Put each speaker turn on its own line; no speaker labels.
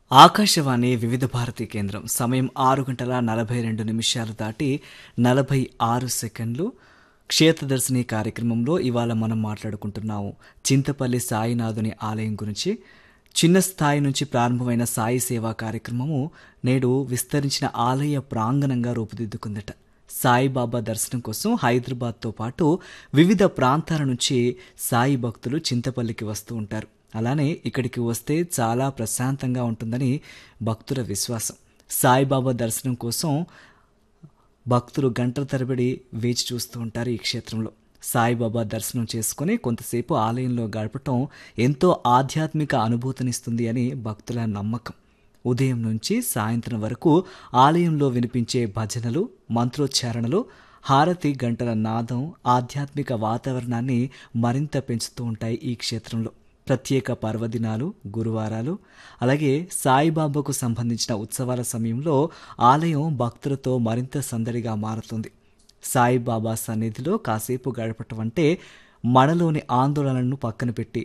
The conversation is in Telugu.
ఆకాశవాణి వివిధ భారతి కేంద్రం సమయం ఆరు గంటల నలభై రెండు నిమిషాలు దాటి నలభై ఆరు సెకండ్లు క్షేత్రదర్శిని కార్యక్రమంలో ఇవాళ మనం మాట్లాడుకుంటున్నాము చింతపల్లి సాయినాథుని ఆలయం గురించి చిన్న స్థాయి నుంచి ప్రారంభమైన సాయి సేవా కార్యక్రమము నేడు విస్తరించిన ఆలయ ప్రాంగణంగా రూపుదిద్దుకుందట సాయిబాబా దర్శనం కోసం హైదరాబాద్తో పాటు వివిధ ప్రాంతాల నుంచి సాయి భక్తులు చింతపల్లికి వస్తూ ఉంటారు అలానే ఇక్కడికి వస్తే చాలా ప్రశాంతంగా ఉంటుందని భక్తుల విశ్వాసం సాయిబాబా దర్శనం కోసం భక్తులు గంటల తరబడి వేచి చూస్తూ ఉంటారు ఈ క్షేత్రంలో సాయిబాబా దర్శనం చేసుకుని కొంతసేపు ఆలయంలో గడపటం ఎంతో ఆధ్యాత్మిక అనుభూతినిస్తుంది అని భక్తుల నమ్మకం ఉదయం నుంచి సాయంత్రం వరకు ఆలయంలో వినిపించే భజనలు మంత్రోచ్చారణలు హారతి గంటల నాదం ఆధ్యాత్మిక వాతావరణాన్ని మరింత పెంచుతూ ఉంటాయి ఈ క్షేత్రంలో ప్రత్యేక పర్వదినాలు గురువారాలు అలాగే సాయిబాబాకు సంబంధించిన ఉత్సవాల సమయంలో ఆలయం భక్తులతో మరింత సందడిగా మారుతుంది సాయిబాబా సన్నిధిలో కాసేపు గడపటం అంటే మనలోని ఆందోళనలను పక్కన పెట్టి